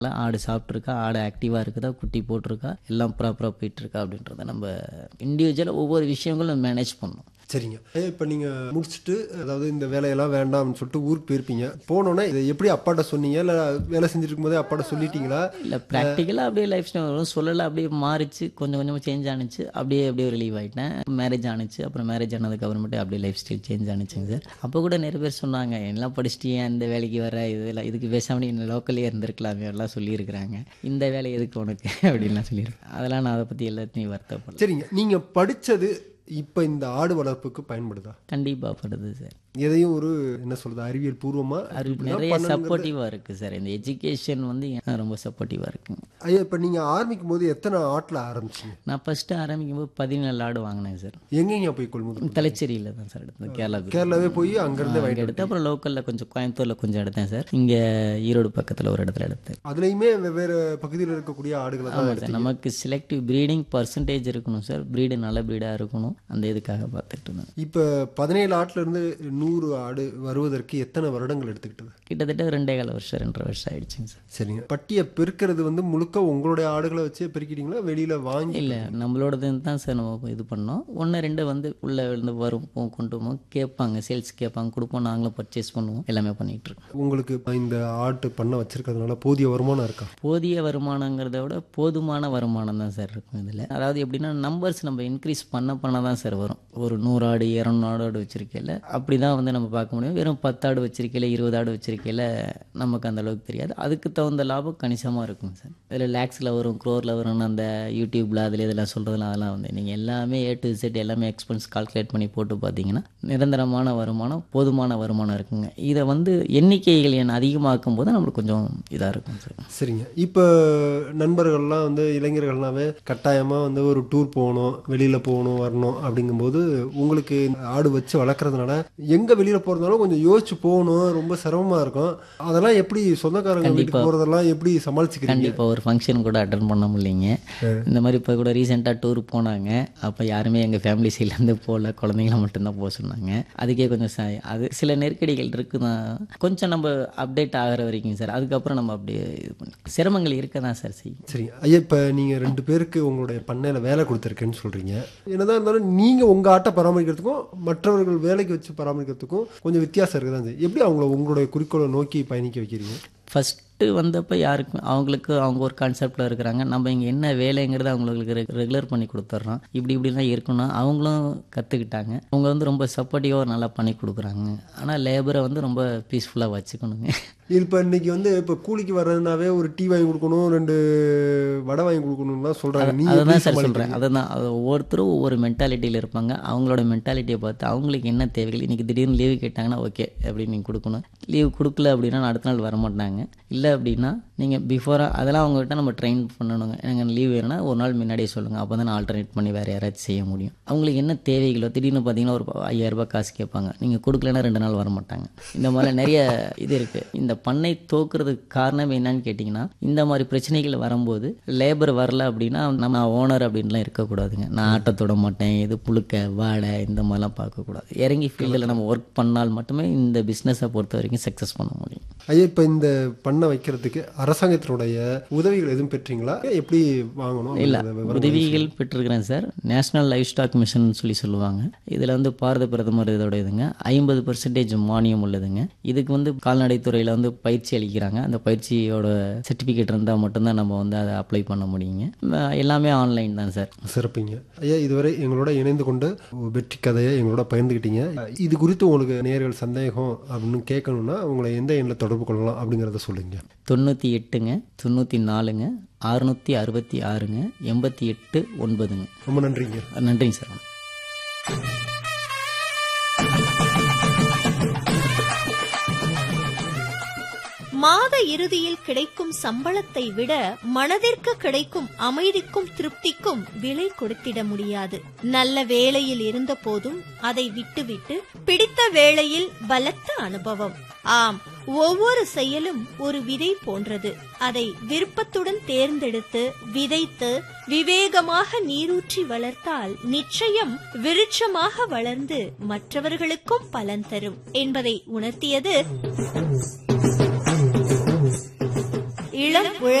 ஆடு சாப்பிட்ருக்கா ஆடு ஆக்டிவாக இருக்குதா குட்டி போட்டிருக்கா எல்லாம் ப்ராப்பராக போயிட்டுருக்கா அப்படின்றத நம்ம இண்டிவிஜுவலாக ஒவ்வொரு விஷயங்களும் மேனேஜ் பண்ணணும் சரிங்க இப்போ நீங்கள் முடிச்சுட்டு அதாவது இந்த வேலையெல்லாம் வேண்டாம்னு சொல்லிட்டு ஊருக்கு போயிருப்பீங்க போனோன்னே இதை எப்படி அப்பாட்ட சொன்னீங்க இல்லை வேலை செஞ்சுட்டு இருக்கும்போதே அப்பாட்ட சொல்லிட்டீங்களா இல்லை ப்ராக்டிக்கலாக அப்படியே லைஃப் ஸ்டைல் வரும் சொல்லலை அப்படியே மாறிச்சு கொஞ்சம் கொஞ்சமாக சேஞ்ச் ஆனிச்சு அப்படியே அப்படியே ரிலீவ் ஆகிட்டேன் மேரேஜ் ஆனிச்சு அப்புறம் மேரேஜ் ஆனதுக்கு அப்புறமேட்டு அப்படியே லைஃப் ஸ்டைல் சேஞ்ச் ஆனிச்சுங்க சார் அப்போ கூட நிறைய பேர் சொன்னாங்க எல்லாம் படிச்சுட்டு ஏன் இந்த வேலைக்கு வர இதெல்லாம் இதுக்கு பேசாமல் நீ லோக்கல்லே இருந்திருக்கலாமே எல்லாம் சொல்லியிருக்கிறாங்க இந்த வேலை எதுக்கு உனக்கு அப்படின்லாம் சொல்லியிருக்கேன் அதெல்லாம் நான் அதை பற்றி எல்லாத்தையும் வருத்தப்படல சரிங்க நீங்கள் படித்தது இப்போ இந்த ஆடு வளர்ப்புக்கு பயன்படுதா கண்டிப்பாக படுது சார் எதையும் ஒரு என்ன சொல்றது அறிவியல் பூர்வமாக அது நிறைய சப்போர்ட்டிவாக இருக்குது சார் இந்த எஜுகேஷன் வந்து எனக்கு ரொம்ப சப்போர்ட்டிவாக இருக்குங்க ஐயா இப்போ நீங்கள் ஆரம்பிக்கும் போது எத்தனை ஆட்டில் ஆரம்பிச்சீங்க நான் ஃபஸ்ட்டு ஆரம்பிக்கும் போது பதினேழு ஆடு வாங்கினேன் சார் எங்கெங்க போய் கொள்முதல் தலைச்சேரியில் தான் சார் எடுத்தேன் கேரளா கேரளாவே போய் அங்கேருந்து அங்கே எடுத்தேன் அப்புறம் லோக்கலில் கொஞ்சம் கோயம்புத்தூரில் கொஞ்சம் எடுத்தேன் சார் இங்கே ஈரோடு பக்கத்தில் ஒரு இடத்துல எடுத்தேன் அதுலேயுமே வெவ்வேறு பகுதியில் இருக்கக்கூடிய ஆடுகளை தான் ஆமாம் சார் நமக்கு செலக்டிவ் ப்ரீடிங் பர்சன்டேஜ் இருக்கணும் சார் ப்ரீடு நல்ல ப்ரீடாக இருக்கணும் அந்த இதுக்காக பார்த்துட்டு இருந்தேன் இப்போ பதினேழு ஆட்டுல இருந்து நூறு ஆடு வருவதற்கு எத்தனை வருடங்கள் எடுத்துக்கிட்டது கிட்டத்தட்ட ரெண்டே கால வருஷம் ரெண்டரை வருஷம் ஆயிடுச்சுங்க சார் சரிங்க பட்டியை பெருக்கிறது வந்து முழுக்க உங்களுடைய ஆடுகளை வச்சே பெருக்கிட்டீங்களா வெளியில வாங்கி இல்லை நம்மளோடது தான் சார் நம்ம இது பண்ணோம் ஒன்று ரெண்டு வந்து உள்ளே வந்து வரும் போ- கொண்டு போவோம் கேட்பாங்க சேல்ஸ் கேட்பாங்க கொடுப்போம் நாங்களும் பர்ச்சேஸ் பண்ணுவோம் எல்லாமே பண்ணிகிட்டு இருக்கோம் உங்களுக்கு இப்ப இந்த ஆட்டு பண்ண வச்சிருக்கிறதுனால போதிய வருமானம் இருக்கா போதிய வருமானங்கிறத விட போதுமான வருமானம் தான் சார் இருக்கும் இதில் அதாவது எப்படின்னா நம்பர்ஸ் நம்ம இன்க்ரீஸ் பண்ண பண்ண தான் சார் வரும் ஒரு நூறு ஆடு இரநூறு ஆடு வச்சிருக்கையில் அப்படி தான் வந்து நம்ம பார்க்க முடியும் வெறும் பத்து ஆடு வச்சிருக்கையில் இருபது ஆடு வச்சிருக்கையில் நமக்கு அந்த அளவுக்கு தெரியாது அதுக்கு தகுந்த லாபம் கணிசமாக இருக்கும் சார் இதில் லேக்ஸில் வரும் க்ரோரில் வரும்னு அந்த யூடியூப்பில் அதில் இதெல்லாம் சொல்கிறதுலாம் அதெல்லாம் வந்து நீங்கள் எல்லாமே ஏ டு செட் எல்லாமே எக்ஸ்பென்ஸ் கால்குலேட் பண்ணி போட்டு பார்த்தீங்கன்னா நிரந்தரமான வருமானம் போதுமான வருமானம் இருக்குங்க இதை வந்து எண்ணிக்கைகள் எண் அதிகமாக்கும் போது நம்மளுக்கு கொஞ்சம் இதாக இருக்கும் சார் சரிங்க இப்போ நண்பர்கள்லாம் வந்து இளைஞர்கள்னாவே கட்டாயமாக வந்து ஒரு டூர் போகணும் வெளியில் போகணும் வரணும் அப்படிங்கும்போது உங்களுக்கு இந்த ஆடு வச்சு வளர்க்குறதுனால எங்கே வெளியில் போகிறதுனாலும் கொஞ்சம் யோசிச்சு போகணும் ரொம்ப சிரமமாக இருக்கும் அதெல்லாம் எப்படி சொந்தக்காரங்க வீட்டுக்கு போகிறதெல்லாம் எப்படி சமாளிச்சுக்கிறீங்க கண்டிப்பாக ஒரு ஃபங்க்ஷன் கூட அட்டன் பண்ண முடியலைங்க இந்த மாதிரி இப்போ கூட ரீசெண்டாக டூர் போனாங்க அப்போ யாருமே எங்கள் ஃபேமிலி சைட்லேருந்து போகல குழந்தைங்கள மட்டும்தான் போக சொன்னாங்க அதுக்கே கொஞ்சம் ச அது சில நெருக்கடிகள் இருக்குதான் கொஞ்சம் நம்ம அப்டேட் ஆகிற வரைக்கும் சார் அதுக்கப்புறம் நம்ம அப்படியே இது பண்ணி சிரமங்கள் இருக்க தான் சார் செய்யும் சரி ஐயா இப்போ நீங்கள் ரெண்டு பேருக்கு உங்களுடைய பண்ணையில் வேலை கொடுத்துருக்கேன்னு சொல்கிறீங்க என்னதான் இருந்தாலும் நீங்கள் உங்கள் ஆட்டை பராமரிக்கிறதுக்கும் மற்றவர்கள் வேலைக்கு வச்சு பராமரிக்கிறதுக்கும் கொஞ்சம் வித்தியாசம் இருக்குது தான் செய்யும். எப்படி அவங்கள உங்களுடைய குறிக்கோளை நோக்கி பயணிக்க வைக்கிறீங்க ஃபஸ்ட்டு வந்தப்போ யாருக்குமே அவங்களுக்கு அவங்க ஒரு கான்செப்டில் இருக்கிறாங்க நம்ம இங்கே என்ன வேலைங்கிறத அவங்களுக்கு ரெகுலர் பண்ணி கொடுத்துட்றோம் இப்படி இப்படிலாம் இருக்கணும் அவங்களும் கற்றுக்கிட்டாங்க அவங்க வந்து ரொம்ப சப்போர்ட்டிவாக நல்லா பண்ணி கொடுக்குறாங்க ஆனால் லேபரை வந்து ரொம்ப பீஸ்ஃபுல்லாக வச்சுக்கணுங்க இப்போ இன்னைக்கு வந்து இப்போ கூலிக்கு வர்றதுனாவே ஒரு டீ வாங்கி கொடுக்கணும் ரெண்டு வடை வாங்கி கொடுக்கணும்லாம் சொல்கிறாங்க நீ அதை எப்படி தான் சார் சமாளிக்கிறீங்க? சொல்கிறேன் அதை தான் அது ஒவ்வொருத்தரும் ஒவ்வொரு மென்டாலிட்டியில் இருப்பாங்க அவங்களோட மென்டாலிட்டியை பார்த்து அவங்களுக்கு என்ன தேவைகள் இன்றைக்கி திடீர்னு லீவு கேட்டாங்கன்னா ஓகே அப்படின்னு நீங்கள் கொடுக்கணும் லீவ் கொடுக்கல அப்படின்னா அடுத்த நாள் வர மாட்டாங்க இல்லை அப்படின்னா நீங்கள் பிஃபோராக அதெல்லாம் அவங்ககிட்ட நம்ம ட்ரெயின் பண்ணணுங்க எனக்கு லீவ் வேணும்னா ஒரு நாள் முன்னாடியே சொல்லுங்கள் அப்போ தான் நான் ஆல்டர்னேட் பண்ணி வேறு யாராச்சும் செய்ய முடியும் அவங்களுக்கு என்ன தேவைகளோ திடீர்னு பார்த்தீங்கன்னா ஒரு ஐயாயிரம் ரூபாய் காசு கேட்பாங்க நீங்கள் கொடுக்கலன்னா ரெண்டு நாள் வர மாட்டாங்க இந்த மாதிரி நிறைய இது இருக்குது இந்த பண்ணை தோக்குறதுக்கு காரணம் என்னன்னு கேட்டிங்கன்னா இந்த மாதிரி பிரச்சனைகள் வரும்போது லேபர் வரல அப்படின்னா நம்ம ஓனர் அப்படின்லாம் இருக்கக்கூடாதுங்க நான் ஆட்டை தொட மாட்டேன் இது புழுக்க வாடை இந்த மாதிரிலாம் பார்க்கக்கூடாது இறங்கி ஃபீல்டில் நம்ம ஒர்க் பண்ணால் மட்டுமே இந்த பிஸ்னஸை பொறுத்த வரைக்கும் சக்ஸஸ் பண்ண முடியும் ஐயா இப்போ இந்த பண்ணை வைக்கிறதுக்கு அரசாங்கத்தினுடைய உதவிகள் எதுவும் பெற்றீங்களா எப்படி வாங்கணும் இல்லை அப்படிங்கிறத விவரம் உதவிகள் பெற்றிருக்கிறேன் sir national livestock mission சொல்லி சொல்லுவாங்க இதில் வந்து பாரத பிரதமர் இதோட இதுங்க ஐம்பது பர்சன்டேஜ் மானியம் உள்ளதுங்க இதுக்கு வந்து கால்நடைத்துறையில் வந்து பயிற்சி அளிக்கிறாங்க அந்த பயிற்சியோட சர்டிஃபிகேட் இருந்தால் மட்டும்தான் நம்ம வந்து அதை அப்ளை பண்ண முடியுங்க ம- எல்லாமே ஆன்லைன் தான் சார் சிறப்புங்க ஐயா இதுவரை எங்களோட இணைந்து கொண்டு ஒரு வெற்றி கதையை எங்களோட பகிர்ந்துக்கிட்டீங்க இது குறித்து உங்களுக்கு நேர்கள் சந்தேகம் அப்படின்னு கேட்கணும்னா உங்களை எந்த எண்ணில் தொடர்பு கொள்ளலாம் அப்படிங்கிறத சொல்லுங்க தொண்ணூற்றி எட்டுங்க தொண்ணூற்றி நாலுங்க அறுநூற்றி அறுபத்தி ஆறுங்க எண்பத்தி எட்டு ஒன்பதுங்க ரொம்ப நன்றிங்க நன்றிங்க சார் மாத இறுதியில் கிடைக்கும் சம்பளத்தை விட மனதிற்கு கிடைக்கும் அமைதிக்கும் திருப்திக்கும் விலை கொடுத்திட முடியாது நல்ல வேளையில் இருந்த போதும் அதை விட்டுவிட்டு பிடித்த வேளையில் பலத்த அனுபவம் ஆம் ஒவ்வொரு செயலும் ஒரு விதை போன்றது அதை விருப்பத்துடன் தேர்ந்தெடுத்து விதைத்து விவேகமாக நீரூற்றி வளர்த்தால் நிச்சயம் விருட்சமாக வளர்ந்து மற்றவர்களுக்கும் பலன் தரும் என்பதை உணர்த்தியது இளம்